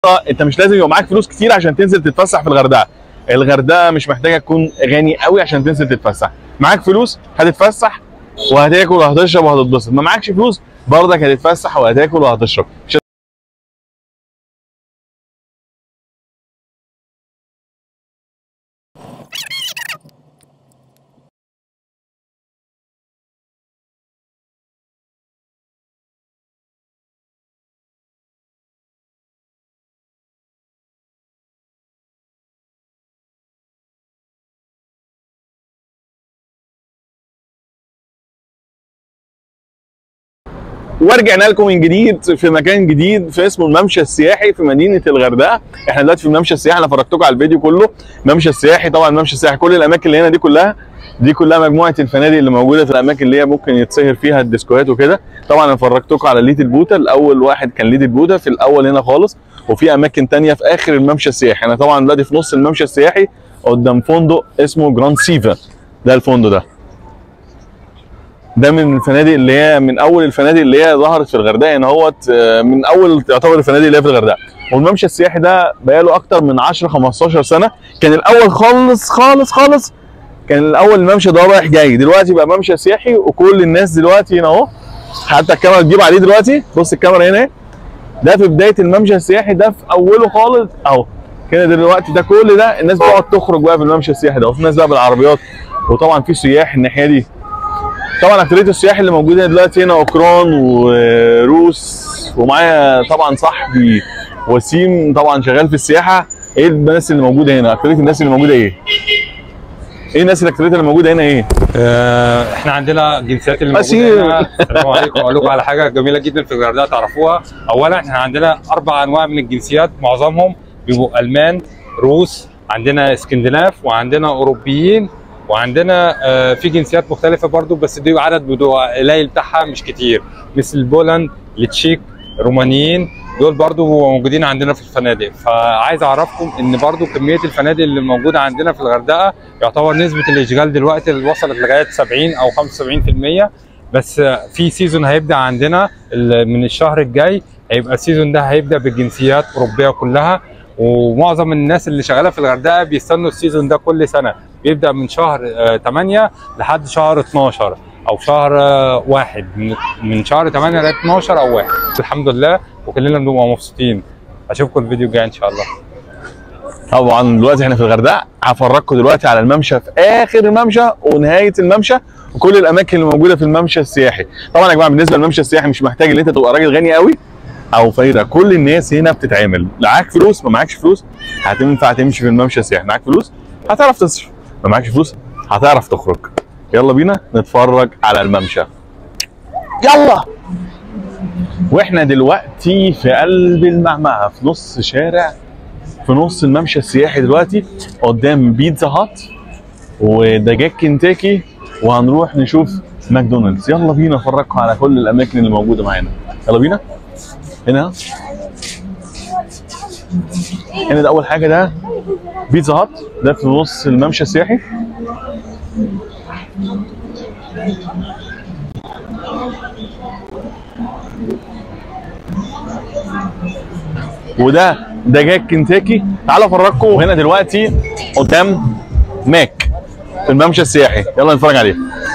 انت مش لازم يبقى معاك فلوس كتير عشان تنزل تتفسح في الغردقه الغردقه مش محتاجه تكون غني قوي عشان تنزل تتفسح معاك فلوس هتتفسح وهتاكل وهتشرب وهتتبسط ما معكش فلوس برضك هتتفسح وهتاكل وهتشرب مش ورجعنا لكم من جديد في مكان جديد في اسمه الممشى السياحي في مدينه الغردقه احنا دلوقتي في الممشى السياحي انا فرجتكم على الفيديو كله الممشى السياحي طبعا الممشى السياحي كل الاماكن اللي هنا دي كلها دي كلها مجموعه الفنادق اللي موجوده في الاماكن اللي هي ممكن يتسهر فيها الديسكوهات وكده طبعا انا فرجتكم على ليد البوتا الاول واحد كان ليد البوتا في الاول هنا خالص وفي اماكن تانية في اخر الممشى السياحي انا طبعا دلوقتي في نص الممشى السياحي قدام فندق اسمه جراند سيفا ده الفندق ده ده من الفنادق اللي هي من اول الفنادق اللي هي ظهرت في الغردقه هنا اهوت آه، من اول تعتبر الفنادق اللي هي في الغردقه والممشى السياحي ده بقاله اكتر من 10 15 سنه كان الاول خالص خالص خالص كان الاول الممشى ده رايح جاي دلوقتي بقى ممشى سياحي وكل الناس دلوقتي هنا اهو حتى الكاميرا تجيب عليه دلوقتي بص الكاميرا هنا اهي. ده في بدايه الممشى السياحي ده في اوله خالص اهو كده دلوقتي ده كل ده الناس بتقعد تخرج بقى في الممشى السياحي ده وفي ناس بقى بالعربيات وطبعا في سياح الناحيه دي طبعا اكتريه السياح اللي موجوده دلوقتي هنا اوكران وروس ومعايا طبعا صاحبي وسيم طبعا شغال في السياحه ايه الناس اللي موجوده هنا اكتريه الناس اللي موجوده ايه ايه الناس الاكتريه اللي موجوده هنا ايه آه، احنا عندنا الجنسيات اللي أسير. موجوده هنا السلام عليكم اقول لكم على حاجه جميله جدا في الغردقه تعرفوها اولا احنا عندنا اربع انواع من الجنسيات معظمهم بيبقوا المان روس عندنا اسكندناف وعندنا اوروبيين وعندنا آه، في جنسيات مختلفه برضو بس دي عدد بيبقوا قليل بتاعها مش كتير مثل بولند التشيك الرومانيين دول برضو موجودين عندنا في الفنادق فعايز اعرفكم ان برضو كميه الفنادق اللي موجوده عندنا في الغردقه يعتبر نسبه الاشغال دلوقتي اللي وصلت لغايه 70 او 75% بس في سيزون هيبدا عندنا ال- من الشهر الجاي هيبقى السيزون ده هيبدا بالجنسيات اوروبيه كلها ومعظم الناس اللي شغاله في الغردقه بيستنوا السيزون ده كل سنه بيبدا من شهر آه، 8 لحد شهر 12 او شهر آه، واحد من- من شهر 8 ل 12 او واحد الحمد لله وكلنا بنبقى مبسوطين اشوفكم الفيديو الجاي ان شاء الله طبعا دلوقتي احنا في الغردقه هفرجكم دلوقتي على الممشى في اخر الممشى ونهايه الممشى وكل الاماكن اللي موجوده في الممشى السياحي طبعا يا جماعه بالنسبه للممشى السياحي مش محتاج ان انت تبقى راجل غني قوي او فقير كل الناس هنا بتتعامل معاك فلوس ما معكش فلوس هتنفع تمشي في الممشى السياحي معاك فلوس هتعرف تصرف ما معكش فلوس هتعرف تخرج يلا بينا نتفرج على الممشى يلا واحنا دلوقتي في قلب المعمعة في نص شارع في نص الممشى السياحي دلوقتي قدام بيتزا هات ودجاج كنتاكي وهنروح نشوف ماكدونالدز يلا بينا افرجكم على كل الاماكن اللي موجوده معانا يلا بينا هنا هنا ده اول حاجه ده بيتزا هات ده في نص الممشى السياحي وده دجاج كنتاكي تعالوا افرجكم هنا دلوقتي قدام ماك في الممشى السياحي يلا نتفرج عليه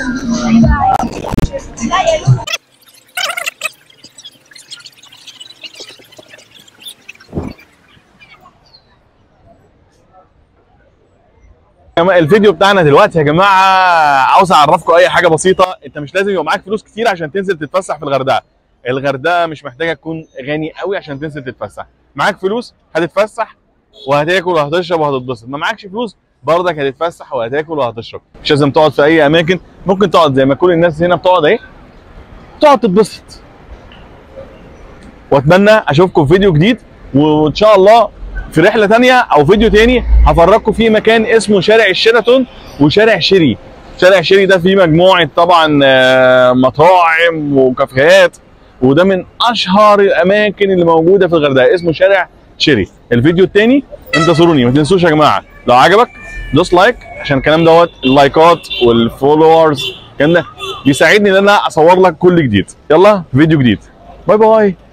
يا جماعة الفيديو بتاعنا دلوقتي يا جماعه عاوز اعرفكم اي حاجه بسيطه انت مش لازم يبقى معاك فلوس كتير عشان تنزل تتفسح في الغردقه الغردقه مش محتاجه تكون غني قوي عشان تنزل تتفسح معاك فلوس هتتفسح وهتاكل وهتشرب وهتتبسط ما معكش فلوس برضك هتتفسح وهتاكل وهتشرب مش لازم تقعد في اي اماكن ممكن تقعد زي ما كل الناس هنا بتقعد اهي تقعد تتبسط واتمنى اشوفكم في فيديو جديد وان شاء الله في رحله تانية او فيديو تاني هفرجكم في مكان اسمه شارع الشيراتون وشارع شيري شارع شيري ده فيه مجموعه طبعا آه، مطاعم وكافيهات وده من اشهر الاماكن اللي موجوده في الغردقه اسمه شارع شيري الفيديو التاني انتظروني ما تنسوش يا جماعه لو عجبك دوس لايك عشان الكلام دوت اللايكات والفولورز الكلام ده بيساعدني ان انا اصور لك كل جديد يلا فيديو جديد باي باي